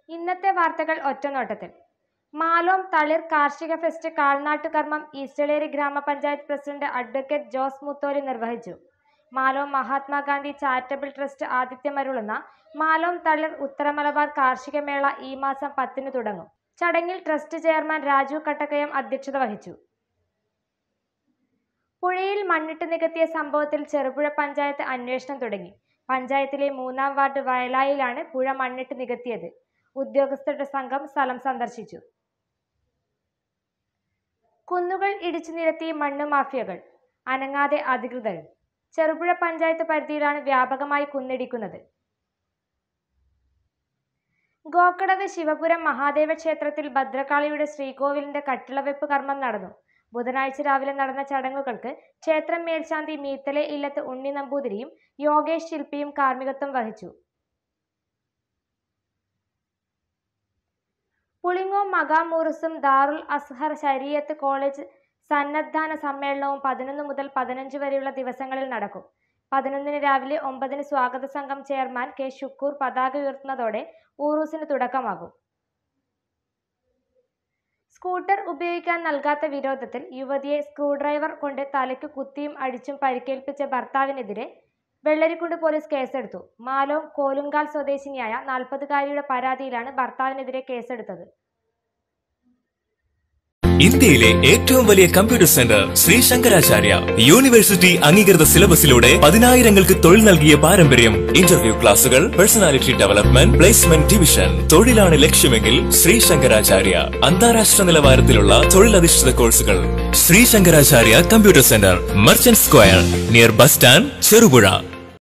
ഇന്നത്തെ വാർത്തകൾ ഒറ്റനോട്ടത്തിൽ മാലോം തളിർ കാർഷിക ഫെസ്റ്റ് കാൽനാട്ടു കർമ്മം ഈസ്റ്റളേരി ഗ്രാമപഞ്ചായത്ത് പ്രസിഡന്റ് അഡ്വക്കേറ്റ് ജോസ് മുത്തോലി നിർവഹിച്ചു മാലോം മഹാത്മാഗാന്ധി ചാരിറ്റബിൾ ട്രസ്റ്റ് ആതിഥ്യമരുളുന്ന മാലോം തളിർ ഉത്തര മലബാർ കാർഷിക മേള ഈ മാസം പത്തിന് തുടങ്ങും ചടങ്ങിൽ ട്രസ്റ്റ് ചെയർമാൻ രാജു കട്ടക്കയം അധ്യക്ഷത വഹിച്ചു പുഴയിൽ മണ്ണിട്ട് നികത്തിയ സംഭവത്തിൽ ചെറുപുഴ പഞ്ചായത്ത് അന്വേഷണം തുടങ്ങി പഞ്ചായത്തിലെ മൂന്നാം വാർഡ് വയലായിലാണ് പുഴ മണ്ണിട്ട് നികത്തിയത് ഉദ്യോഗസ്ഥരുടെ സംഘം സ്ഥലം സന്ദർശിച്ചു കുന്നുകൾ ഇടിച്ചു നിരത്തി മണ്ണ് മാഫിയകൾ അനങ്ങാതെ അധികൃതരും ചെറുപുഴ പഞ്ചായത്ത് പരിധിയിലാണ് വ്യാപകമായി കുന്നിടിക്കുന്നത് ഗോക്കടവ് ശിവപുരം മഹാദേവ ക്ഷേത്രത്തിൽ ഭദ്രകാളിയുടെ ശ്രീകോവിലിന്റെ കട്ടിളവെപ്പ് കർമ്മം നടന്നു ബുധനാഴ്ച രാവിലെ നടന്ന ചടങ്ങുകൾക്ക് ക്ഷേത്രം മേൽശാന്തി മീത്തലെ ഇല്ലത്ത് ഉണ്ണി നമ്പൂതിരിയും യോഗേഷ് ശില്പിയും കാർമ്മികത്വം വഹിച്ചു പുളിങ്ങോം മകാമൂറുസും ദാറുൽ അസ്ഹർ ശരീയത്ത് കോളേജ് സന്നദ്ധാന സമ്മേളനവും പതിനൊന്ന് മുതൽ പതിനഞ്ച് വരെയുള്ള ദിവസങ്ങളിൽ നടക്കും പതിനൊന്നിന് രാവിലെ ഒമ്പതിന് സ്വാഗത സംഘം ചെയർമാൻ കെ ഷുക്കൂർ പതാക ഉയർത്തുന്നതോടെ ഊറൂസിന് തുടക്കമാകും സ്കൂട്ടർ ഉപയോഗിക്കാൻ നൽകാത്ത വിരോധത്തിൽ യുവതിയെ സ്ക്രൂ ഡ്രൈവർ കൊണ്ട് തലയ്ക്ക് കുത്തിയും അടിച്ചും പരിക്കേൽപ്പിച്ച ഭർത്താവിനെതിരെ വെള്ളരിക്കുണ്ട് പോലീസ് കേസെടുത്തു മാലോം കോലുങ്കാൽ സ്വദേശിനിയായ നാൽപ്പതുകാരിയുടെ പരാതിയിലാണ് ഭർത്താവിനെതിരെ കേസെടുത്തത് ഇന്ത്യയിലെ ഏറ്റവും വലിയ computer centre Sree Sankaracharya university അംഗീകൃത സിലബസിലൂടെ പതിനായിരങ്ങൾക്ക് തൊഴിൽ നൽകിയ പാരമ്പര്യം ഇന്റർവ്യൂ ക്ലാസുകൾ പേഴ്സണാലിറ്റി ഡെവലപ്മെന്റ് പ്ലേസ്മെന്റ് ഡിവിഷൻ തൊഴിലാണ് ലക്ഷ്യമെങ്കിൽ ശ്രീ ശങ്കരാചാര്യ അന്താരാഷ്ട്ര നിലവാരത്തിലുള്ള തൊഴിലധിഷ്ഠിത കോഴ്സുകൾ Sree Sankaracharya computer centre merchant square near bus stand Cherupuzha